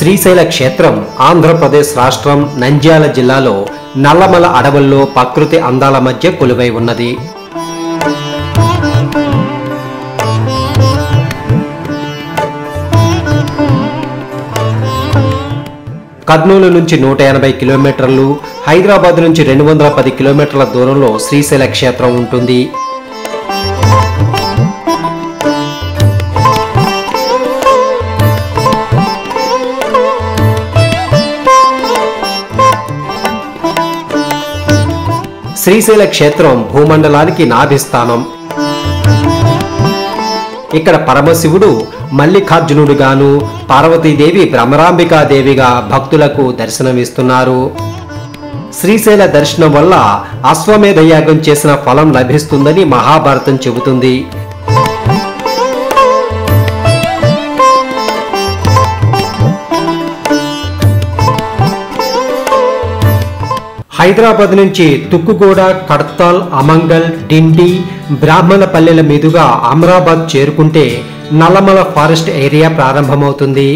శ్రీశైల క్షేత్రం ఆంధ్రప్రదేశ్ రాష్ట్రం నంద్యాల జిల్లాలో నల్లమల అడవుల్లో ప్రకృతి అందాల మధ్య కొలువై ఉన్నది కర్నూలు నుంచి నూట ఎనభై కిలోమీటర్లు హైదరాబాద్ నుంచి రెండు వందల పది కిలోమీటర్ల దూరంలో శ్రీశైల క్షేత్రం ఉంటుంది శ్రీశైల క్షేత్రం భూమండలానికి నాభిస్థానం ఇక్కడ పరమశివుడు మల్లికార్జునుడుగాను పార్వతీదేవి భ్రమరాంబికాదేవిగా భక్తులకు దర్శనమిస్తున్నారు శ్రీశైల దర్శనం వల్ల అశ్వమేధ యాగం చేసిన ఫలం లభిస్తుందని మహాభారతం చెబుతుంది హైదరాబాద్ నుంచి తుక్కుగూడ కడతాల్ అమంగల్ డిండి బ్రాహ్మణపల్లెల మీదుగా అమరాబాద్ చేరుకుంటే నల్లమల ఫారెస్ట్ ఏరియా ప్రారంభమవుతుంది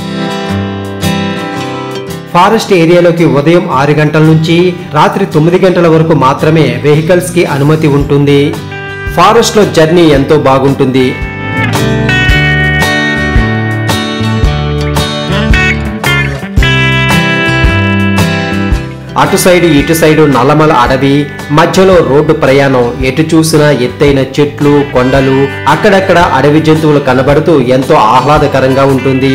ఫారెస్ట్ ఏరియాలోకి ఉదయం ఆరు గంటల నుంచి రాత్రి తొమ్మిది గంటల వరకు మాత్రమే వెహికల్స్ కి అనుమతి ఉంటుంది ఫారెస్ట్ లో జర్నీ ఎంతో బాగుంటుంది అటు సైడు ఇటు సైడు నల్లమల అడవి మధ్యలో రోడ్డు ప్రయాణం ఎటు చూసినా ఎత్తైన చెట్లు కొండలు అక్కడక్కడ అడవి జంతువులు కనబడుతూ ఎంతో ఆహ్లాదకరంగా ఉంటుంది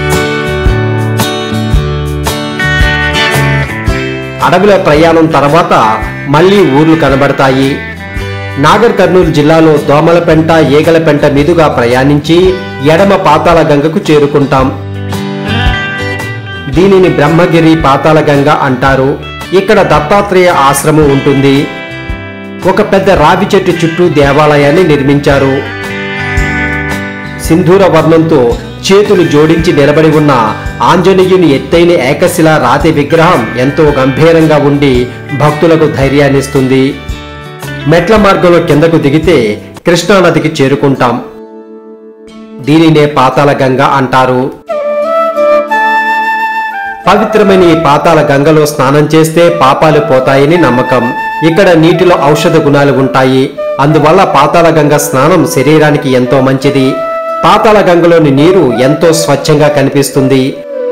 అడవిలో ప్రయాణం తర్వాత మళ్ళీ ఊర్లు కనబడతాయి నాగర్ కర్నూలు జిల్లాలో దోమలపెంట ఈగలపెంట మీదుగా ప్రయాణించి ఎడమ పాతాళ గంగకు చేరుకుంటాం దీనిని బ్రహ్మగిరి పాతాళ గంగ అంటారు ఇక్కడ దత్తాత్రేయ ఆశ్రమం ఉంటుంది ఒక పెద్ద రావి చెట్టు చుట్టూ దేవాలయాన్ని నిర్మించారు సింధూర వర్ణంతో చేతులు జోడించి నిలబడి ఉన్న ఆంజనేయుని ఎత్తైన ఏకశిల రాతి విగ్రహం ఎంతో గంభీరంగా ఉండి భక్తులకు ధైర్యాన్నిస్తుంది మెట్ల మార్గంలో కిందకు దిగితే కృష్ణానదికి చేరుకుంటాం దీనినే పాతాళ గంగ అంటారు పవిత్రమైన ఈ పాతాల గంగలో స్నానం చేస్తే పాపాలు పోతాయని నమ్మకం ఇక్కడ నీటిలో ఔషధ గుణాలు ఉంటాయి అందువల్ల పాతాళ గంగ స్నానం శరీరానికి ఎంతో మంచిది పాతాళ గంగలోని నీరు ఎంతో స్వచ్ఛంగా కనిపిస్తుంది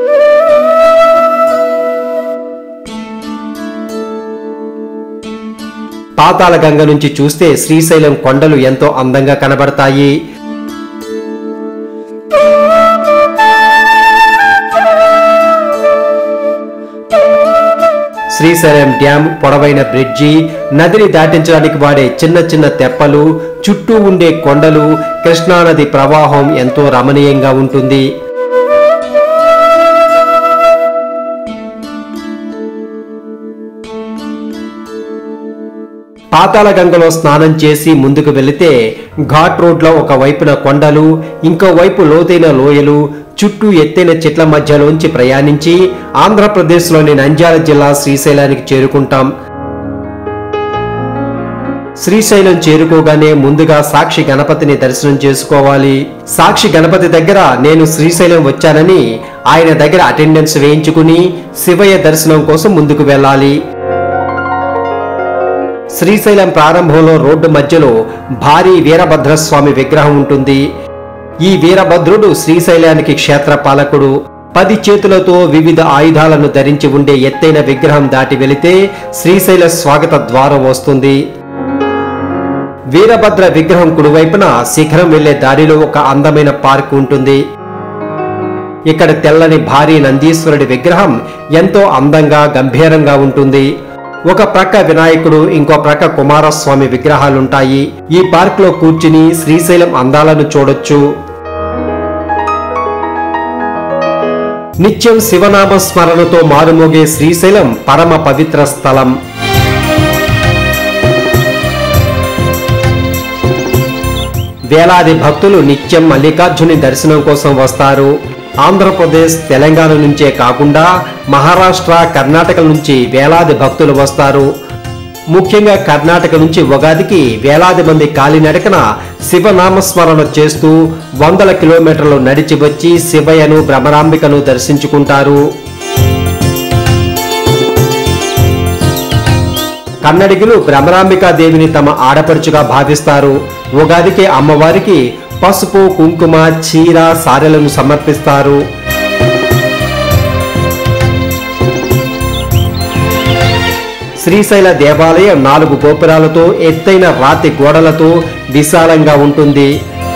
పాతాళ గంగ నుంచి చూస్తే శ్రీశైలం కొండలు ఎంతో అందంగా కనబడతాయి శ్రీశైలం డ్యాం పొడవైన బ్రిడ్జి నదిని దాటించడానికి వాడే చిన్న చిన్న తెప్పలు చుట్టూ ఉండే కొండలు కృష్ణానది ప్రవాహం ఎంతో రమణీయంగా ఉంటుంది పాతాళ గంగలో స్నానం చేసి ముందుకు వెళితే ఘాట్ రోడ్లో ఒక వైపున కొండలు ఇంకో వైపు లోతైన లోయలు చుట్టూ ఎత్తైన చెట్ల మధ్యలోంచి ప్రయాణించి ఆంధ్రప్రదేశ్లోని నంద్యాల జిల్లా శ్రీశైలానికి చేరుకుంటాం శ్రీశైలం చేరుకోగానే ముందుగా సాక్షి గణపతిని దర్శనం చేసుకోవాలి సాక్షి గణపతి దగ్గర నేను శ్రీశైలం వచ్చానని ఆయన దగ్గర అటెండెన్స్ వేయించుకుని శివయ్య దర్శనం కోసం ముందుకు వెళ్ళాలి శ్రీశైలం ప్రారంభంలో రోడ్డు మధ్యలో భారీ వీరభద్రస్వామి విగ్రహం ఉంటుంది ఈ వీరభద్రుడు శ్రీశైలానికి క్షేత్ర పాలకుడు పది చేతులతో వివిధ ఆయుధాలను ధరించి ఉండే ఎత్తైన విగ్రహం దాటి వెళితే శ్రీశైల స్వాగత ద్వారం వస్తుంది వీరభద్ర విగ్రహం కుడివైపున శిఖరం వెళ్లే దారిలో ఒక అందమైన పార్క్ ఉంటుంది ఇక్కడ తెల్లని భారీ నందీశ్వరుడి విగ్రహం ఎంతో అందంగా గంభీరంగా ఉంటుంది ఒక ప్రక్క వినాయకుడు ఇంకో ప్రక్క కుమారస్వామి విగ్రహాలుంటాయి ఈ పార్క్ లో కూర్చుని శ్రీశైలం అందాలను చూడొచ్చు నిత్యం శివనామ స్మరణతో మారుమోగే శ్రీశైలం పరమ పవిత్ర స్థలం వేలాది భక్తులు నిత్యం మల్లికార్జుని దర్శనం కోసం వస్తారు ఆంధ్రప్రదేశ్ తెలంగాణ నుంచే కాకుండా మహారాష్ట్ర కర్ణాటక నుంచి వేలాది భక్తులు వస్తారు ముఖ్యంగా కర్ణాటక నుంచి ఉగాదికి వేలాది మంది కాలినడకన శివనామస్మరణ చేస్తూ వందల కిలోమీటర్లు నడిచి వచ్చి శివయ్యను భ్రమరాంబికను దర్శించుకుంటారు కన్నడిగులు భ్రమరాంబికా దేవిని తమ ఆడపడుచుగా భావిస్తారు ఉగాదికి అమ్మవారికి పసుపు కుంకుమ చీర సారెలను సమర్పిస్తారు శ్రీశైల దేవాలయం నాలుగు గోపురాలతో ఎత్తైన రాతి గోడలతో విశాలంగా ఉంటుంది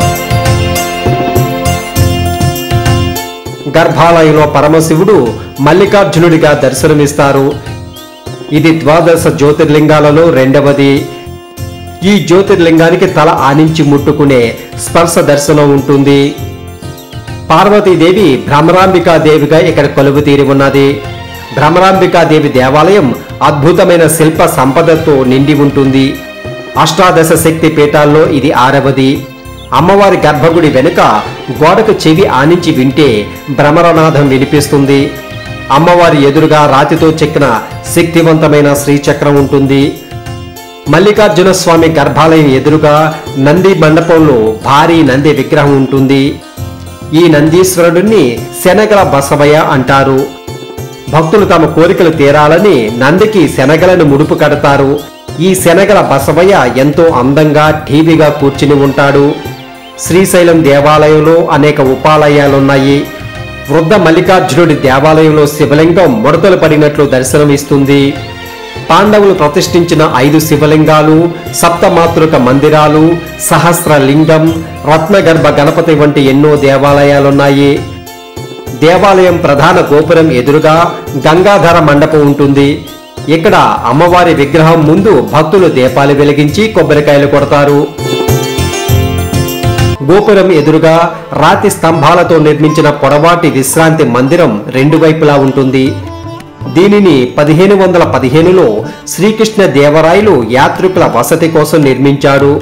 గర్భాలయంలో పరమశివుడు మల్లికార్జునుడిగా దర్శనమిస్తారు ఇది ద్వాదశ జ్యోతిర్లింగాలలో రెండవది ఈ జ్యోతిర్లింగానికి తల ఆనించి ముట్టుకునే స్పర్శ దర్శనం ఉంటుంది పార్వతీదేవి భ్రమరాంబికాదేవిగా ఇక్కడ కొలువు తీరి ఉన్నది భ్రమరాంబికాదేవి దేవాలయం అద్భుతమైన శిల్ప సంపదతో నిండి ఉంటుంది అష్టాదశ శక్తి పీఠాల్లో ఇది ఆరవది అమ్మవారి గర్భగుడి వెనుక గోడకు చెవి ఆనించి వింటే భ్రమరనాథం వినిపిస్తుంది అమ్మవారి ఎదురుగా రాతితో చెక్కిన శక్తివంతమైన శ్రీచక్రం ఉంటుంది మల్లికార్జున స్వామి గర్భాలయం ఎదురుగా నంది మండపంలో భారీ నంది విగ్రహం ఉంటుంది ఈ నందీశ్వరుడిని శనగల బసవయ్య అంటారు భక్తులు తమ కోరికలు తీరాలని నందికి శనగలను ముడుపు కడతారు ఈ శనగల బసవయ్య ఎంతో అందంగా ఠీవిగా కూర్చుని ఉంటాడు శ్రీశైలం దేవాలయంలో అనేక ఉపాలయాలున్నాయి వృద్ధ మల్లికార్జునుడి దేవాలయంలో శివలింగం ముడతలు పడినట్లు దర్శనమిస్తుంది పాండవులు ప్రతిష్ఠించిన ఐదు శివలింగాలు సప్తమాతృక మందిరాలు సహస్ర లింగం రత్నగర్భ గణపతి వంటి ఎన్నో దేవాలయాలున్నాయి దేవాలయం ప్రధాన గోపురం ఎదురుగా గంగాధర మండపం ఉంటుంది ఇక్కడ అమ్మవారి విగ్రహం ముందు భక్తులు దీపాలు వెలిగించి కొబ్బరికాయలు కొడతారు గోపురం ఎదురుగా రాతి స్తంభాలతో నిర్మించిన పొడవాటి విశ్రాంతి మందిరం రెండు వైపులా ఉంటుంది దీనిని పదిహేను వందల పదిహేనులో శ్రీకృష్ణ దేవరాయలు యాత్రికుల వసతి కోసం నిర్మించాడు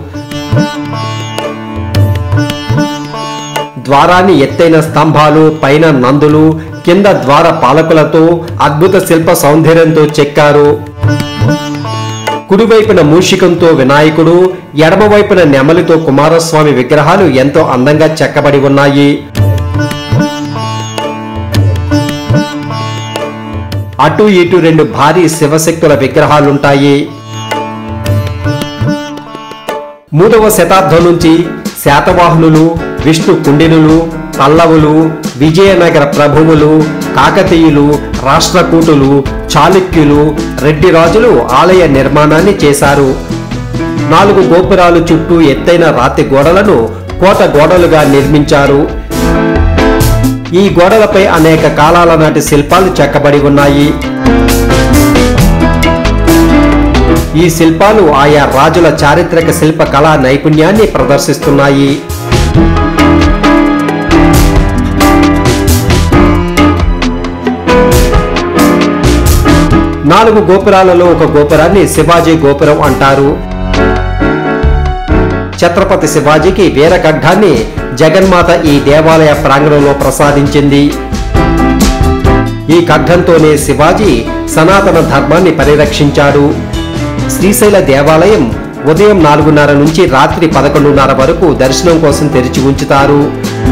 ద్వారాన్ని ఎత్తైన స్తంభాలు పైన నందులు కింద ద్వార పాలకులతో అద్భుత శిల్ప సౌందర్యంతో చెక్కారు కుడివైపున మూషికంతో వినాయకుడు ఎడమవైపున నెమలితో కుమారస్వామి విగ్రహాలు ఎంతో అందంగా చెక్కబడి ఉన్నాయి అటు ఇటు రెండు భారీ శివశక్తుల విగ్రహాలుంటాయి మూడవ శతాబ్దం నుంచి శాతవాహనులు విష్ణు కుండినులు పల్లవులు విజయనగర ప్రభువులు కాకతీయులు రాష్ట్రకూటులు చాళుక్యులు రెడ్డి రాజులు ఆలయ నిర్మాణాన్ని చేశారు నాలుగు గోపురాలు చుట్టూ ఎత్తైన రాతి గోడలను కోట గోడలుగా నిర్మించారు ఈ గోడలపై అనేక కాలాల నాటి శిల్పాలు చెక్కబడి ఉన్నాయి ఈ శిల్పాలు ఆయా రాజుల చారిత్రక శిల్ప కళా నైపుణ్యాన్ని ప్రదర్శిస్తున్నాయి నాలుగు గోపురాలలో ఒక గోపురాన్ని శివాజీ గోపురం అంటారు ఛత్రపతి శివాజీకి వీర ఖడ్గాన్ని జగన్మాత ఈ దేవాలయ ప్రాంగణంలో ప్రసాదించింది ఈ ఖడ్గంతోనే శివాజీ సనాతన ధర్మాన్ని పరిరక్షించాడు శ్రీశైల దేవాలయం ఉదయం నాలుగున్నర నుంచి రాత్రి పదకొండున్నర వరకు దర్శనం కోసం తెరిచి ఉంచుతారు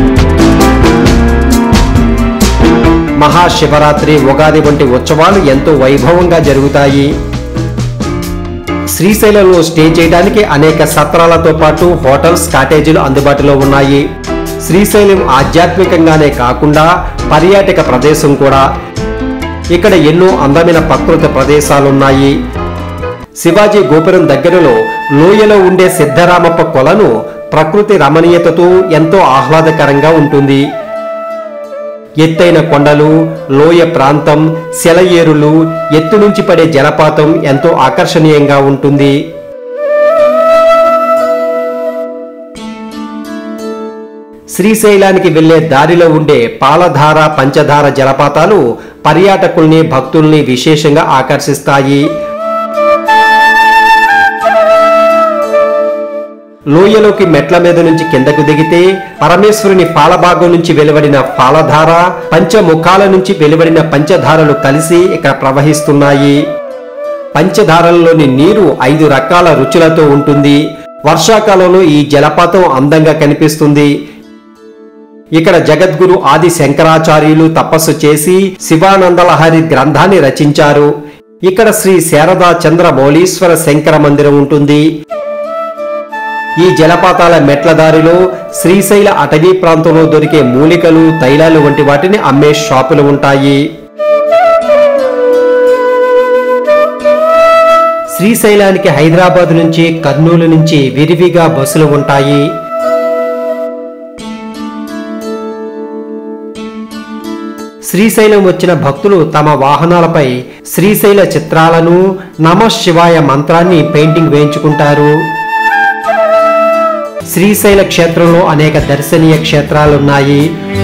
మహాశివరాత్రి ఉగాది వంటి ఉత్సవాలు ఎంతో వైభవంగా జరుగుతాయి శ్రీశైలంలో స్టే చేయడానికి అనేక సత్రాలతో పాటు హోటల్స్ కాటేజీలు అందుబాటులో ఉన్నాయి శ్రీశైలం ఆధ్యాత్మికంగానే కాకుండా పర్యాటక ప్రదేశం కూడా ఇక్కడ ఎన్నో అందమైన ప్రకృతి ప్రదేశాలున్నాయి శివాజీ గోపురం దగ్గరలో లోయలో ఉండే సిద్ధరామప్ప కొలను ప్రకృతి రమణీయతతో ఎంతో ఆహ్లాదకరంగా ఉంటుంది ఎత్తైన కొండలు లోయ ప్రాంతం సెలయేరులు ఎత్తు నుంచి పడే జలపాతం ఎంతో ఆకర్షణీయంగా ఉంటుంది శ్రీశైలానికి వెళ్లే దారిలో ఉండే పాలధార పంచధార జలపాతాలు పర్యాటకుల్ని భక్తుల్ని విశేషంగా ఆకర్షిస్తాయి లోయలోకి మెట్ల మీద నుంచి కిందకు దిగితే పరమేశ్వరుని పాలభాగం నుంచి వెలువడిన పాలధార పంచముఖాల నుంచి వెలువడిన పంచధారలు కలిసి ఇక్కడ ప్రవహిస్తున్నాయి పంచదారల్లోని నీరు ఐదు రకాల రుచులతో ఉంటుంది వర్షాకాలంలో ఈ జలపాతం అందంగా కనిపిస్తుంది ఇక్కడ జగద్గురు ఆది శంకరాచార్యులు తపస్సు చేసి శివానందలహరి గ్రంథాన్ని రచించారు ఇక్కడ శ్రీ శారదా చంద్ర మౌళీశ్వర శంకర మందిరం ఉంటుంది ఈ జలపాతాల మెట్ల దారిలో శ్రీశైల అటవీ ప్రాంతంలో దొరికే మూలికలు తైలాలు వంటి వాటిని అమ్మే షాపులు ఉంటాయి శ్రీశైలానికి హైదరాబాద్ నుంచి కర్నూలు నుంచి విరివిగా బస్సులు ఉంటాయి శ్రీశైలం వచ్చిన భక్తులు తమ వాహనాలపై శ్రీశైల చిత్రాలను నమ శివాయ మంత్రాన్ని పెయింటింగ్ వేయించుకుంటారు శ్రీశైల క్షేత్రంలో అనేక దర్శనీయ క్షేత్రాలున్నాయి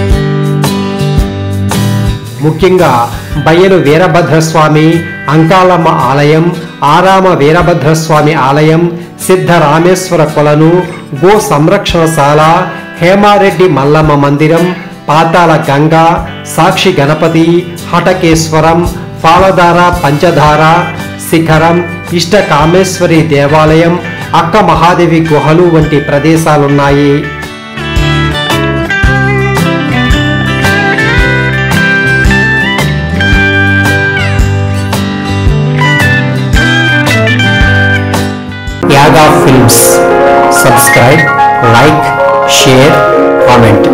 ముఖ్యంగా బయ్యలు వీరభద్రస్వామి అంకాలమ్మ ఆలయం ఆరామ వీరభద్రస్వామి ఆలయం సిద్ధరామేశ్వర కొలను గో సంరక్షణశాల హేమారెడ్డి మల్లమ్మ మందిరం పాతాల గంగ సాక్షి గణపతి హటకేశ్వరం పాలధార పంచధార శిఖరం ఇష్ట కామేశ్వరి దేవాలయం అక్క మహాదేవి గుహలు వంటి ప్రదేశాలున్నాయి యాగా films subscribe like share comment